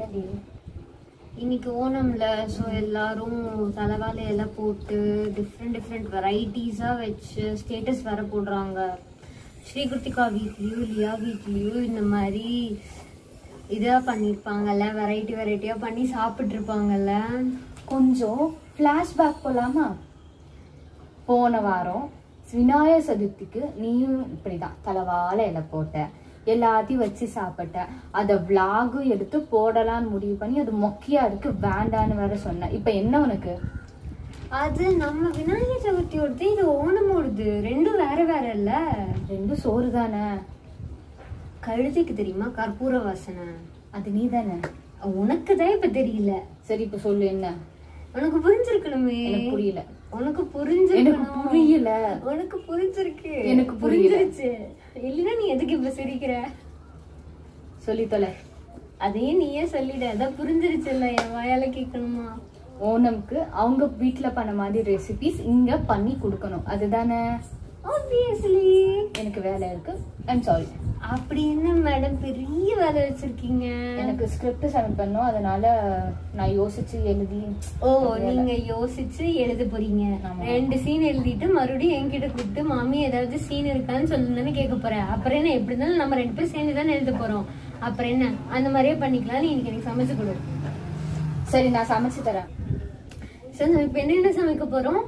சரி இன்னைக்கு ஓணம்ல ஸோ எல்லாரும் தலைவாழை எல்லாம் போட்டு டிஃப்ரெண்ட் டிஃப்ரெண்ட் வெரைட்டிஸாக வச்சு ஸ்டேட்டஸ் வேற போடுறாங்க ஸ்ரீகிருத்திகா வீட்லேயும் லியா வீட்லேயும் இந்த மாதிரி இதாக பண்ணியிருப்பாங்கல்ல வெரைட்டி வெரைட்டியாக பண்ணி சாப்பிட்ருப்பாங்கல்ல கொஞ்சம் ஃப்ளாஷ்பேக் போலாமா போன வாரம் விநாயகர் சதுர்த்திக்கு நீயும் இப்படிதான் தலைவாழை இலை போட்ட எல்லாத்தையும் வச்சு சாப்பிட்ட அதை விலாகும் எடுத்து போடலாம்னு முடிவு பண்ணி அது மொக்கையா இருக்கு வேண்டான்னு வேற சொன்ன இப்ப என்ன உனக்கு அது நம்ம விநாயகர் சதுர்த்தியோடது இது ஓணமோடது ரெண்டும் வேற வேற இல்ல ரெண்டும் சோறு தானே கழுதைக்கு தெரியுமா கற்பூர வாசனை அது நீ தானே உனக்கு தான் இப்ப தெரியல சரி இப்ப சொல்லு என்ன உனக்கு புரிஞ்சிருக்கணுமே எனக்கு புரியல உனக்கு எனக்கு புரிஞ்சிருக்கணும் புரியல உனக்கு புரிஞ்சிருக்கு எனக்கு புரியல. புரிஞ்சிருச்சு இல்லைன்னா நீ எதுக்கு இப்ப சிரிக்கிற சொல்லி தொலை அதையும் நீயே சொல்லிட அதான் புரிஞ்சிருச்சுல்ல என் வாயால கேட்கணுமா ஓணம்க்கு அவங்க வீட்ல பண்ண மாதிரி ரெசிபிஸ் இங்க பண்ணி கொடுக்கணும் அதுதானே ஆப்வியஸ்லி எனக்கு வேலை இருக்கு ஐம் சாரி அப்படி என்ன மேடம் பெரிய வேலை வச்சிருக்கீங்க எனக்கு ஸ்கிரிப்ட் சப்மிட் பண்ணோம் அதனால நான் யோசிச்சு எழுதி ஓ நீங்க யோசிச்சு எழுத போறீங்க ஆமா. ரெண்டு சீன் எழுதிட்டு மறுபடியும் என்கிட்ட கூப்பிட்டு மாமி ஏதாவது சீன் இருக்கான்னு சொல்லுங்கன்னு கேட்க போறேன் அப்புறம் என்ன எப்படி இருந்தாலும் நம்ம ரெண்டு பேரும் சேர்ந்து தானே எழுத போறோம் அப்புறம் என்ன அந்த மாதிரியே பண்ணிக்கலாம் நீ இன்னைக்கு எனக்கு சமைச்சு கொடு சரி நான் சமைச்சு தரேன் சரி நம்ம இப்ப என்னென்ன சமைக்க போறோம்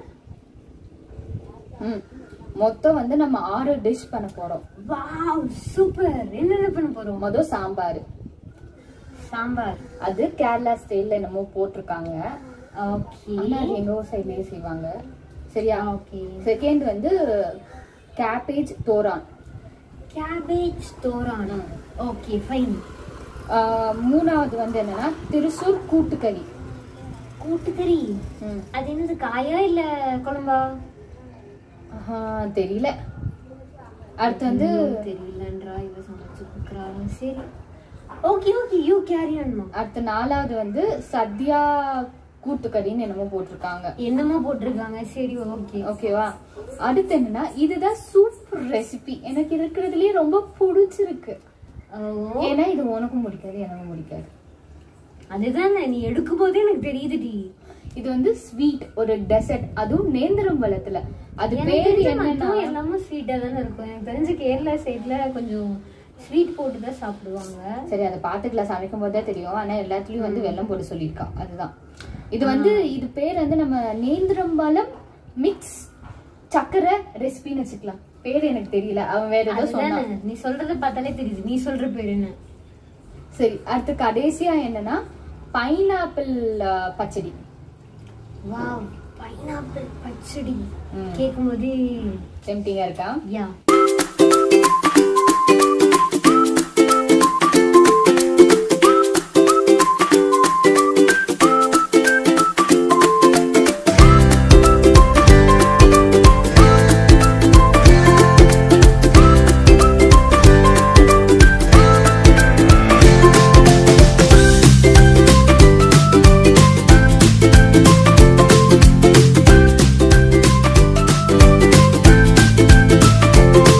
ம் மொத்தம் வந்து நம்ம ஆறு டிஷ் பண்ண போறோம் வாவ் சூப்பர் என்னென்ன பண்ண போறோம் மொதல் சாம்பார் சாம்பார் அது கேரளா ஸ்டைல்ல என்னமோ போட்டிருக்காங்க ஓகே ஆனா அது எங்க ஊர் சைட்லயே செய்வாங்க சரியா ஓகே செகண்ட் வந்து cabbage thoran cabbage thoran okay fine ஆஹ் மூணாவது வந்து என்னன்னா திருசூர் கூட்டுக்கறி கூட்டுக்கறி ம் அது என்னது காயா இல்ல குழம்பா ஆஹா, தெரியல அடுத்து வந்து இன்னும் தெரியலன்றா இவ சமைச்சு கொடுக்குறா சரி ஓகே ஓகே யூ கேரி ஆன்மா அடுத்து நாலாவது வந்து சத்யா கூட்டுக்கறின்னு என்னமோ போட்டிருக்காங்க என்னமா போட்டிருக்காங்க சரி ஓகே ஓகேவா அடுத்து என்னன்னா இதுதான் சூப்பர் ரெசிபி எனக்கு இருக்கிறதுலயே ரொம்ப பிடிச்சிருக்கு ஏன்னா இது உனக்கும் பிடிக்காது எனக்கும் பிடிக்காது அதுதானே நீ எடுக்கும் போதே எனக்கு தெரியுதுடி இது வந்து ஸ்வீட் ஒரு டெசர்ட் அதுவும் நேந்திரம் பழத்துல அது எனக்கு பேர் தெரிஞ்ச என்னன்னா மட்டும் எல்லாமே ஸ்வீட்டா தானே இருக்கும் எனக்கு தெரிஞ்ச கேரளா சைட்ல கொஞ்சம் ஸ்வீட் போட்டு தான் சாப்பிடுவாங்க சரி அதை பாத்துக்கலாம் சமைக்கும் போதே தெரியும் ஆனா எல்லாத்துலயும் வந்து வெல்லம் போட்டு சொல்லியிருக்கான் அதுதான் இது வந்து இது பேர் வந்து நம்ம நேந்திரம்பழம் மிக்ஸ் சக்கரை ரெசிபின்னு வச்சுக்கலாம் பேர் எனக்கு தெரியல அவன் வேற ஏதோ சொன்னான் அதுதானே நீ சொல்றத பார்த்தாலே தெரியுது நீ சொல்ற பேர் என்ன சரி அடுத்து கடைசியா என்னன்னா pineapple pachadi wow pineapple pachadi ம். கேட்கும் போதே டெம்டிங்கா இருக்கா யா ஆ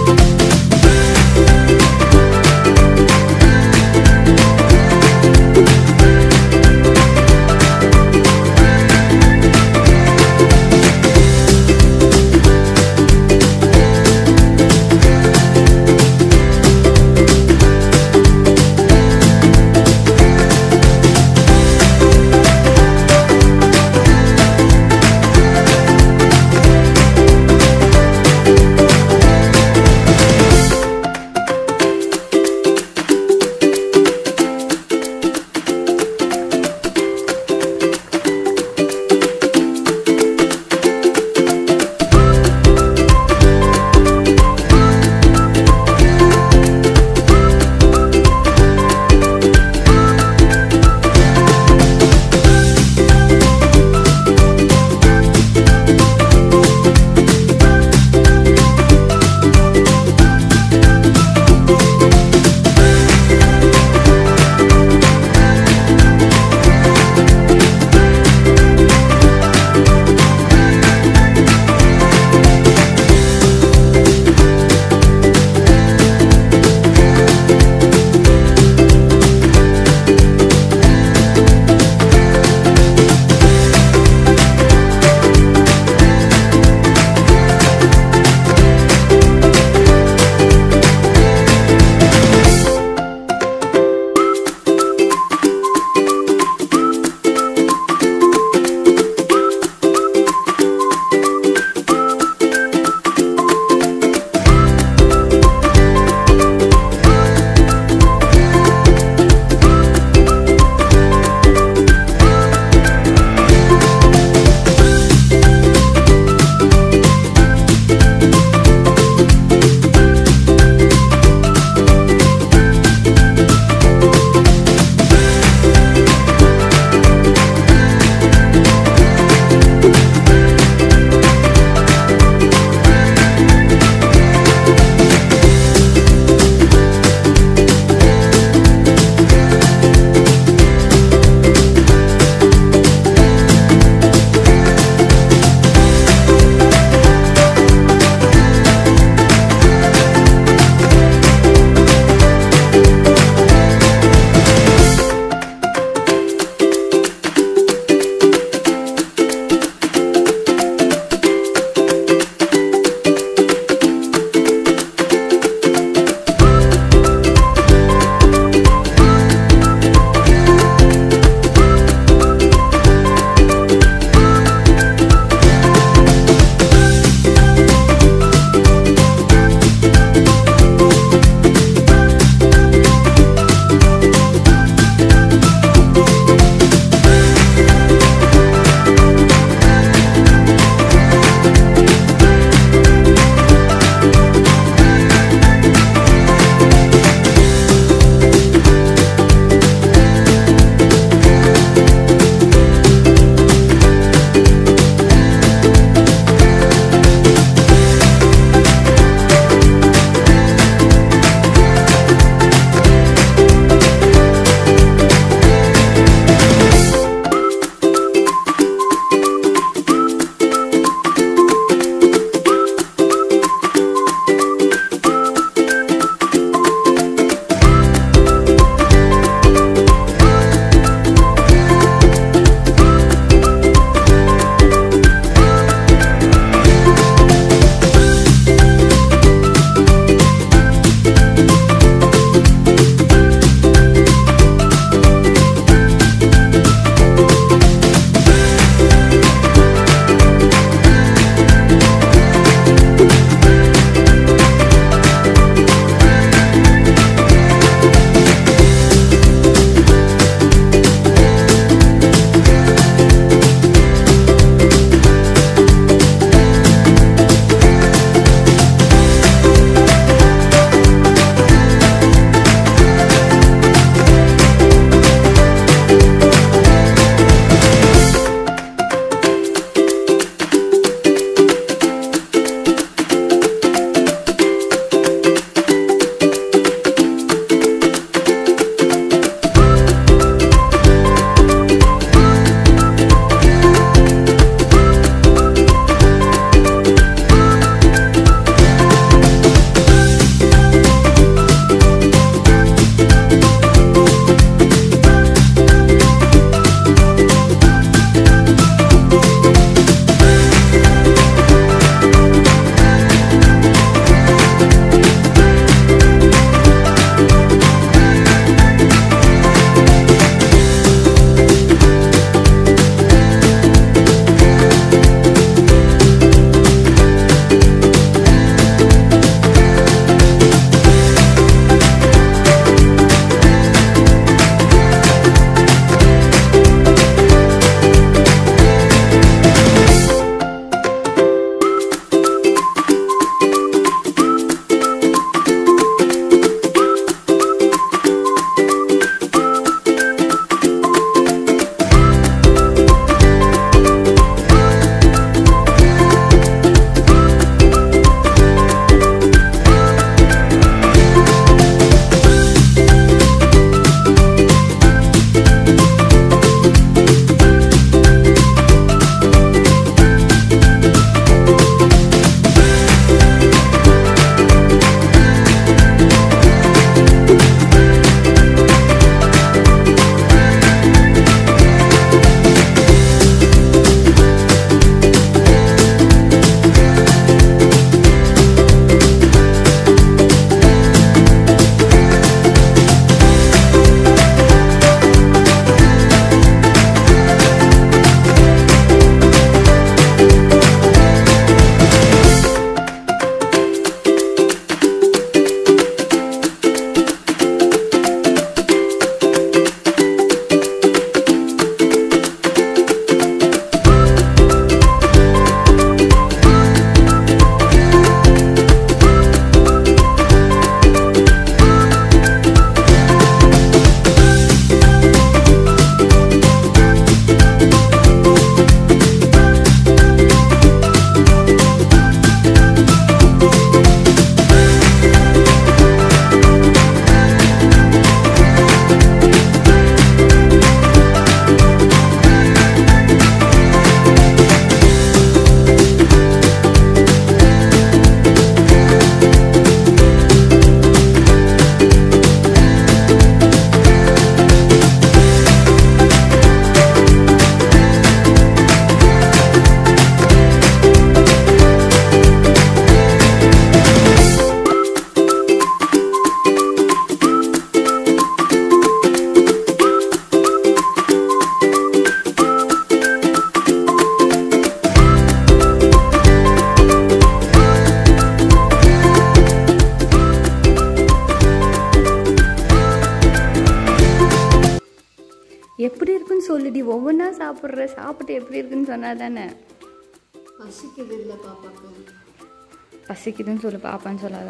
இருக்குன்னு சொல்லுடி ஒவ்வொன்றா சாப்பிட்ற சாப்பிட்டு எப்படி இருக்குன்னு சொன்னா தானே பசிக்குது இல்லை பாப்பாக்கு பசிக்குதுன்னு சொல்லு பாப்பான்னு சொல்லாத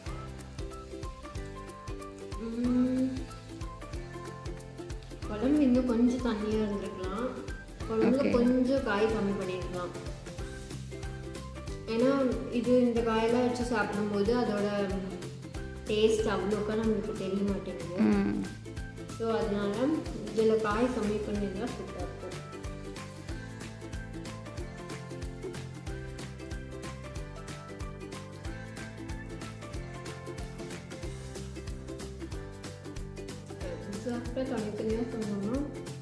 ம். குழம்பு இன்னும் கொஞ்சம் தண்ணியாக இருந்திருக்கலாம் குழம்புல Okay. கொஞ்சம் காய் கம்மி பண்ணியிருக்கலாம் ஏன்னா இது இந்த காயெல்லாம் வச்சு சாப்பிடும்போது அதோட டேஸ்ட் அவ்வளோக்கா நம்மளுக்கு தெரிய மாட்டேங்குது ம் ஸோ அதனால இதில் காய் கம்மி பண்ணியிருந்தா சூப்பராக இருக்கும் எக்ஸாக்டாக தனித்தனியாக சொன்னோம்னா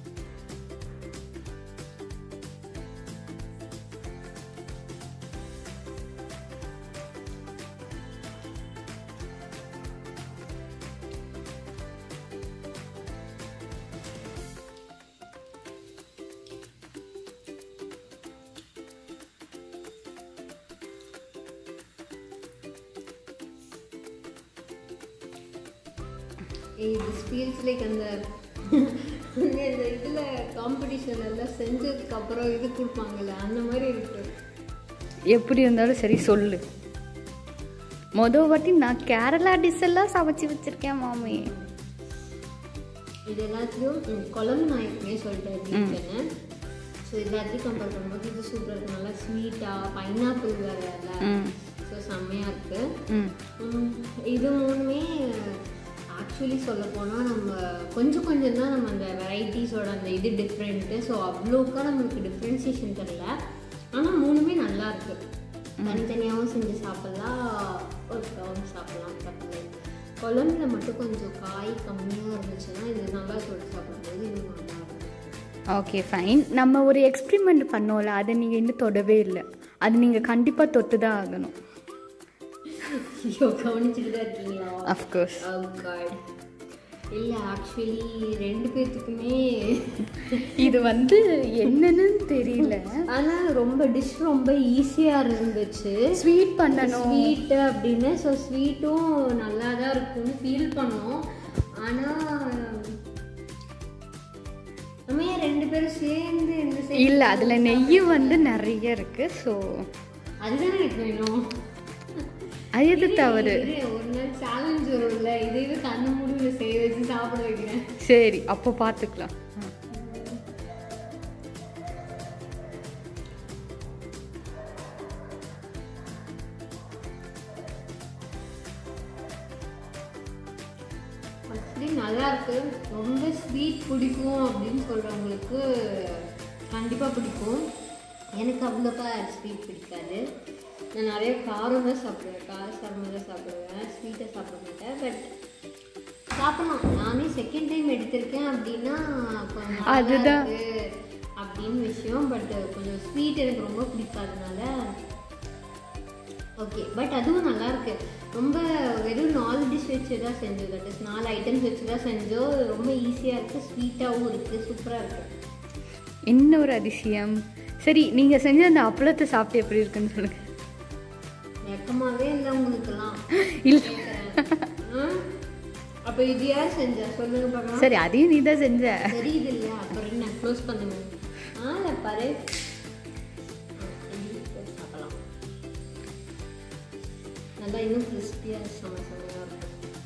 திஸ் ஃபீல்ஸ் லைக் அந்த அந்த இதில் காம்படிஷன் எல்லாம் செஞ்சதுக்கு அப்புறம் இது கொடுப்பாங்கல்ல அந்த மாதிரி இருக்கு எப்படி இருந்தாலும் சரி சொல்லு மொதல் வாட்டி நான் கேரளா டிஷ் எல்லாம் சமைச்சு வச்சிருக்கேன் மாமி இது எல்லாத்தையும் ம், குழம்பு நான் ஏற்கனவே சொல்லிட்டேன் வீட்டுன்னு ஸோ எல்லாத்தையும் கம்பேர் பண்ணும்போது இது சூப்பராக இருக்கு நல்லா ஸ்வீட்டாக பைனாப்பிள் வேறு இல்லை ம் ஸோ செம்மையாக இருக்குது ம் ம், இது மூணுமே ஆக்சுவலி சொல்ல போனால் நம்ம கொஞ்சம் கொஞ்சம் தான் நம்ம அந்த வெரைட்டிஸோட அந்த இது டிஃப்ரெண்ட்டு ஸோ அவ்வளோக்கா நம்மளுக்கு டிஃப்ரென்சியேஷன் தெரியல ஆனால் மூணுமே நல்லா இருக்கு தனித்தனியாகவும் செஞ்சு சாப்பிட்லாம் ஒருக்காவும் சாப்பிட்லாம் தப்பில்லை குழம்புல மட்டும் கொஞ்சம் காய் கம்மியாக இருந்துச்சுன்னா இது நல்லா சொல்லி சாப்பிடும்போது இன்னும் நல்லா இருக்கும் ஓகே ஃபைன் நம்ம ஒரு எக்ஸ்பிரிமெண்ட் பண்ணோம்ல அதை நீங்கள் இன்னும் தொடவே இல்லை அது நீங்கள் கண்டிப்பாக தொட்டு தான் ஆகணும் ஐயோ கவனிச்சுட்டு தான் இருக்கீங்களா அஃப்கோர்ஸ் Oh God. இல்லை ஆக்சுவலி ரெண்டு பேர்த்துக்குமே இது வந்து என்னன்னு தெரியல ஆனால் ரொம்ப டிஷ் ரொம்ப ஈஸியாக இருந்துச்சு ஸ்வீட் பண்ணணும் ஸ்வீட்டு அப்படின்னு ஸோ ஸ்வீட்டும் நல்லா தான் இருக்கும்னு ஃபீல் பண்ணோம் ஆனால் நம்ம ஏன் ரெண்டு பேரும் சேர்ந்து இந்த side இல்லை அதில் நெய் வந்து நிறைய இருக்கு ஸோ அதுதானே எனக்கு வேணும் அது எது தவறு இரு, ஒரு நாள் சேலஞ்ச் வரும்ல இதையே கண்ணு முடிவில் செய்ய வச்சு சாப்பிட வைக்கிறேன் சரி அப்போ பார்த்துக்கலாம் ஆக்சுவலி நல்லா இருக்கு ரொம்ப ஸ்வீட் பிடிக்கும் அப்படின்னு சொல்கிறவங்களுக்கு கண்டிப்பாக பிடிக்கும் எனக்கு அவ்வளோக்கா ஸ்வீட் பிடிக்காது நான் நிறைய காரம் தான் சாப்பிடுவேன் கார சாரமாக தான் சாப்பிடுவேன் ஸ்வீட்டை சாப்பிட மாட்டேன் பட் சாப்பிடலாம் நானே செகண்ட் டைம் எடுத்திருக்கேன் அப்படின்னா கொஞ்சம் நல்லா அதுதான். இருக்கு அப்படின்னு விஷயம் பட் கொஞ்சம் ஸ்வீட் எனக்கு ரொம்ப பிடிக்காதனால ஓகே பட் அதுவும் நல்லா இருக்கு ரொம்ப வெறும் நாலு டிஷ் வச்சு தான் செஞ்சோம் தட் இஸ் நாலு ஐட்டம்ஸ் வச்சு தான் செஞ்சோம் ரொம்ப ஈஸியாக இருக்குது ஸ்வீட்டாகவும் இருக்குது சூப்பராக இருக்குது இன்னொரு அதிசயம் சரி நீங்கள் செஞ்ச அந்த அப்பளத்தை சாப்பிட்டு எப்படி இருக்குன்னு சொல்லுங்க வெக்கமாகவே இல்லை உங்களுக்கெல்லாம் இல்லை அப்போ இது யார் செஞ்சா சொல்லுங்க பார்க்கலாம் சரி அதையும் நீ தான் செஞ்ச தெரியுது இல்லை அப்புறம் என்ன க்ளோஸ் பண்ணுங்க ஆ இல்லை பாரு ஆ, இது போட்டு சாப்பிடலாம் நல்லா இன்னும் கிறிஸ்பியாக செம்ம செம்மையாக இருக்கும்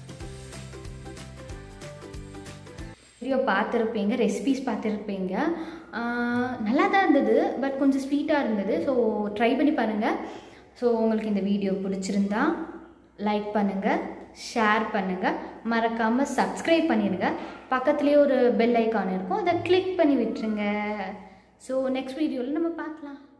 வீடியோ பார்த்துருப்பீங்க ரெசிபிஸ் பார்த்துருப்பீங்க ஆஹ் நல்லா தான் இருந்தது பட் கொஞ்சம் ஸ்வீட்டாக இருந்தது ஸோ ட்ரை பண்ணி பாருங்கள் ஸோ உங்களுக்கு இந்த வீடியோ பிடிச்சிருந்தா லைக் பண்ணுங்கள் ஷேர் பண்ணுங்கள் மறக்காமல் சப்ஸ்கிரைப் பண்ணிடுங்க பக்கத்துலேயே ஒரு பெல் ஐக்கான் இருக்கும் அதை கிளிக் பண்ணி விட்டுருங்க ஸோ நெக்ஸ்ட் வீடியோவில் நம்ம பார்க்கலாம்